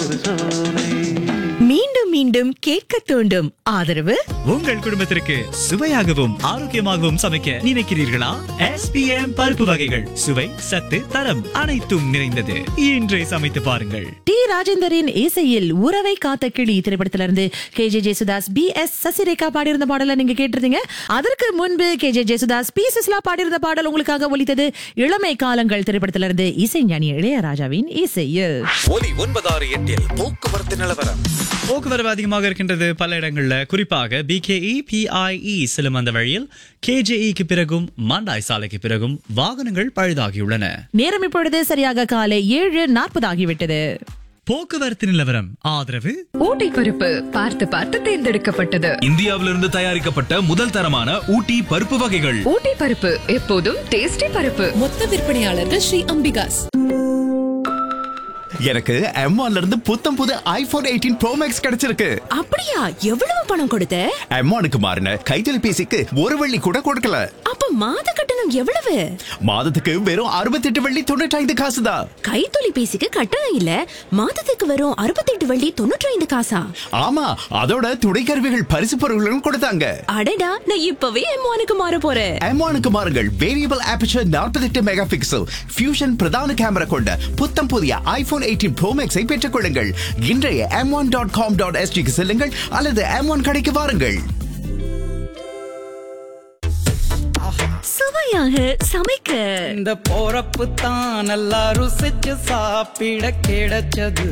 ஒரு சோலை மீண்டும் மீண்டும் கேட்க தூண்டும் ஆதரவு உங்கள் குடும்பத்திற்கு சுவையாகவும் ஆரோக்கியமாகவும் சமைக்க நினைக்கிறீர்களா எஸ்பிஎம் பருப்பு வகைகள் சுவை சத்து தரம் அனைத்தும் நிறைந்தது இன்றே சமைத்து பாருங்கள் டி ராஜேந்தரின் இசையில் உறவை காத்த கிளி திரைப்படத்திலிருந்து K J Yesudas P S Sasirekha பாடியிருந்த பாடலை நீங்க கேட்டிருந்தீங்க அதற்கு முன்பு K J Yesudas P Susheela பாடியிருந்த பாடல் உங்களுக்காக ஒலித்தது இளமை காலங்கள் திரைப்படத்திலிருந்து இசைஞானி இளையராஜாவின் இசையில் ஒலி ஒன்பதாறு எட்டில் போக்குவரத்து நிலவரம் போக்குவரவு அதிகமாக இருக்கின்றது பல இடங்கள்ல குறிப்பாக பிகேஇ பிஐஇ செல்லும் அந்த வழியில் கேஜேஇக்கு பிறகும் மாண்டாய் சாலைக்கு பிறகும் வாகனங்கள் பழுதாகியுள்ளன நேரம் இப்பொழுது சரியாக காலை ஏழு நாற்பது ஆகிவிட்டது போக்குவரத்து நிலவரம் ஆதரவு ஊட்டி பருப்பு பார்த்து பார்த்து தேர்ந்தெடுக்கப்பட்டது இந்தியாவிலிருந்து தயாரிக்கப்பட்ட முதல் தரமான ஊட்டி பருப்பு வகைகள் ஊட்டி பருப்பு எப்போதும் டேஸ்டி பருப்பு மொத்த விற்பனையாளர்கள் ஸ்ரீ அம்பிகாஸ் எனக்கு M1 ல இருந்து புத்தம் புது ஐபோன் எயிட்டீன் ப்ரோ மேக்ஸ் கிடைச்சிருக்கு அப்படியா எவ்வளவு பணம் கொடுத்த M1க்கு மாறின கைத்தொலைபேசிக்கு ஒரு வெள்ளி கூட கொடுக்கல அப்ப மாத கட்டணம் எவ்வளவு மாதத்துக்கு வெறும் அறுபத்தெட்டு வெள்ளி தொண்ணூற்றி காசு தான் கைத்தொலைபேசிக்கு கட்டணம் இல்ல மாதத்துக்கு வரும் அறுபத்தெட்டு வள்ளி தொண்ணூற்றி ஐந்து காசா ஆமா அதோட துணைக்கருவிகள் பரிசு பொருட்களும் கொடுத்தாங்க அடடா நான் இப்பவே எம்மானுக்கு மாற போறேன் M1க்கு மாறுங்கள் variable aperture 48 mega pixel fusion பிரதான கேமரா கொண்ட புத்தம் புதிய ஐபோன் எயிட்டீன் ப்ரோ மேக்ஸை பெற்றுக் கொள்ளுங்கள் இன்றைய M one dot com dot எஸ்டிக்கு செல்லுங்கள் அல்லது எம் ஒன் கடைக்கு வாருங்கள் சுவையாக சமைக்க இந்த போறப்பு தான் நல்லா ருசிச்சு சாப்பிட கிடைச்சது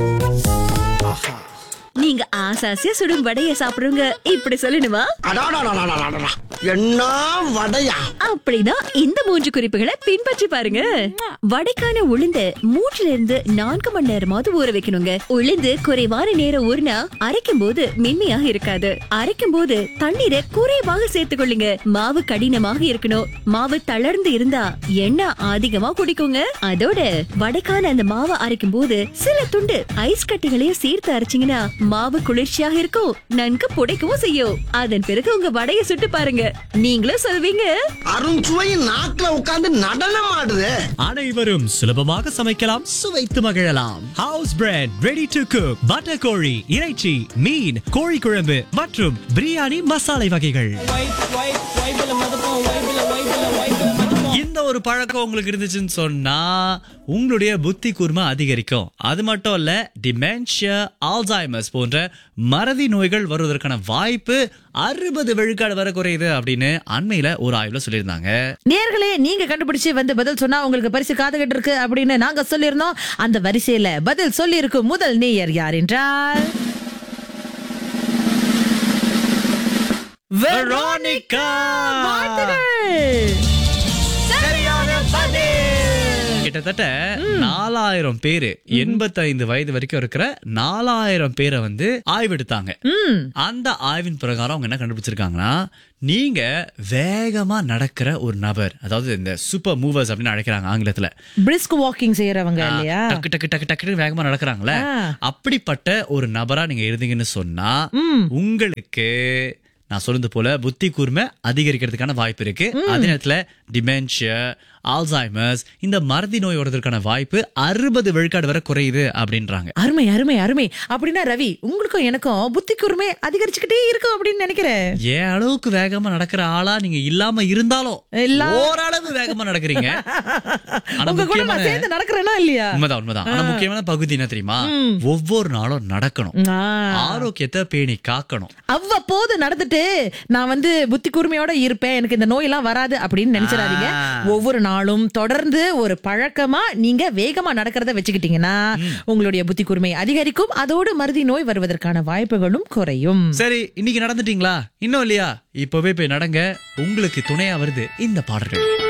நீங்க ஆசாசியா சுடும் வடைய சாப்பிடுங்க இப்படி சொல்லணுமா என்ன வடையா அப்படின்னா இந்த மூன்று குறிப்புகளை பின்பற்றி பாருங்க வடைக்கான உளுந்த மூன்றுல இருந்து நான்கு மணி நேரமாவது ஊற வைக்கணுங்க உளுந்து குறைவான நேரம் ஊறினா அரைக்கும் போது மென்மையாக இருக்காது அரைக்கும் போது தண்ணீரை குறைவாக சேர்த்துக் கொள்ளுங்க மாவு கடினமாக இருக்கணும் மாவு தளர்ந்து இருந்தா எண்ணெய் அதிகமா குடிக்குங்க அதோட வடைக்கான அந்த மாவை அரைக்கும் போது சில துண்டு ஐஸ் கட்டிகளையும் சேர்த்து அரைச்சீங்கன்னா மாவு குளிர்ச்சியாக இருக்கும் நன்கு புடைக்கவும் செய்யும் அதன் பிறகு உங்க வடைய சுட்டு பாருங்க நீங்களும் சொல்வீங்க அருண்சுவையின் நாக்குல உட்கார்ந்து நடனம் ஆடுது அனைவரும் சுலபமாக சமைக்கலாம் சுவைத்து மகிழலாம் house bread ready to cook butter கோழி இறைச்சி மீன் கோழி குழம்பு மற்றும் பிரியாணி மசாலை வகைகள் இந்த ஒரு பழக்கம் உங்களுக்கு இருந்துச்சுன்னு சொன்னா உங்களுடைய புத்தி கூர்மை அதிகரிக்கும் அது மட்டும் இல்ல டிமென்ஷியா ஆல்சைமர்ஸ் போன்ற மறதி நோய்கள் வருவதற்கான வாய்ப்பு அறுபது விழுக்காடு வரை குறையுது அப்படின்னு அண்மையில ஒரு ஆய்வுல சொல்லியிருந்தாங்க நேர்களே நீங்க கண்டுபிடிச்சு வந்து பதில் சொன்னா உங்களுக்கு பரிசு காத்துக்கிட்டு இருக்கு அப்படின்னு நாங்க சொல்லியிருந்தோம் அந்த வரிசையில பதில் சொல்லி இருக்கும் முதல் நேயர் யார் என்றால் வெரோனிகா கிட்டத்தட்ட நாலாயிரம் பேரு எண்பத்தைந்து வயது வரைக்கும் இருக்கிற நாலாயிரம் பேரை வந்து ஆய்வெடுத்தாங்க அந்த ஆய்வின் பிரகாரம் அவங்க என்ன கண்டுபிடிச்சிருக்காங்கன்னா நீங்க வேகமா நடக்கிற ஒரு நபர் அதாவது இந்த சூப்பர் மூவர்ஸ் அப்படின்னு அழைக்கிறாங்க ஆங்கிலத்துல பிரிஸ்க் வாக்கிங் செய்யறவங்க இல்லையா டக்கு டக்கு டக்கு டக்குன்னு வேகமா நடக்கிறாங்களே ஆ. அப்படிப்பட்ட ஒரு நபரா நீங்க இருந்தீங்கன்னு சொன்னா உங்களுக்கு நான் சொன்னது போல புத்தி கூர்மை அதிகரிக்கிறதுக்கான வாய்ப்பு இருக்கு அதே நேரத்துல டிமென்ஷியா ஆல்சைமர்ஸ் இந்த மறதி நோய் வருவதற்கான வாய்ப்பு அறுபது விழுக்காடு வரை குறையுது அப்படின்றாங்க அருமை அருமை அருமை அப்படின்னா ரவி உங்களுக்கும் எனக்கும் புத்தி கூர்மை அதிகரிச்சுக்கிட்டே இருக்கும் அப்படின்னு நினைக்கிறேன் ஏன் அளவுக்கு வேகமா நடக்கிற ஆளா நீங்க இல்லாம இருந்தாலும் இல்லா- ஓரளவு வேகமா நடக்கிறீங்க ஆனா உங்க கூட நான் முக்கியமான- சேர்ந்து நடக்கிறேனா இல்லையா உண்மைதான் உண்மைதான் ஆனா முக்கியமான பகுதி என்ன தெரியுமா ஒவ்வொரு நாளும் நடக்கணும் ஆ. ஆரோக்கியத்தை பேணி காக்கணும் அவ்வப்போது நடந்துட்டு நான் வந்து புத்தி கூர்மையோட இருப்பேன் எனக்கு இந்த நோய் எல்லாம் வராது அப்படின்னு நினைச்சிடாதீங்க ஆ. ஒவ்வொரு நாளும் தொடர்ந்து ஒரு பழக்கமா நீங்க வேகமா நடக்கிறத வச்சுக்கிட்டீங்கன்னா உங்களுடைய புத்தி கூர்மை அதிகரிக்கும் அதோடு மருதி நோய் வருவதற்கான வாய்ப்புகளும் குறையும் சரி இன்னைக்கு நடந்துட்டீங்களா இன்னும் இல்லையா இப்பவே போய் நடங்க உங்களுக்கு துணையா வருது இந்த பாடல்கள்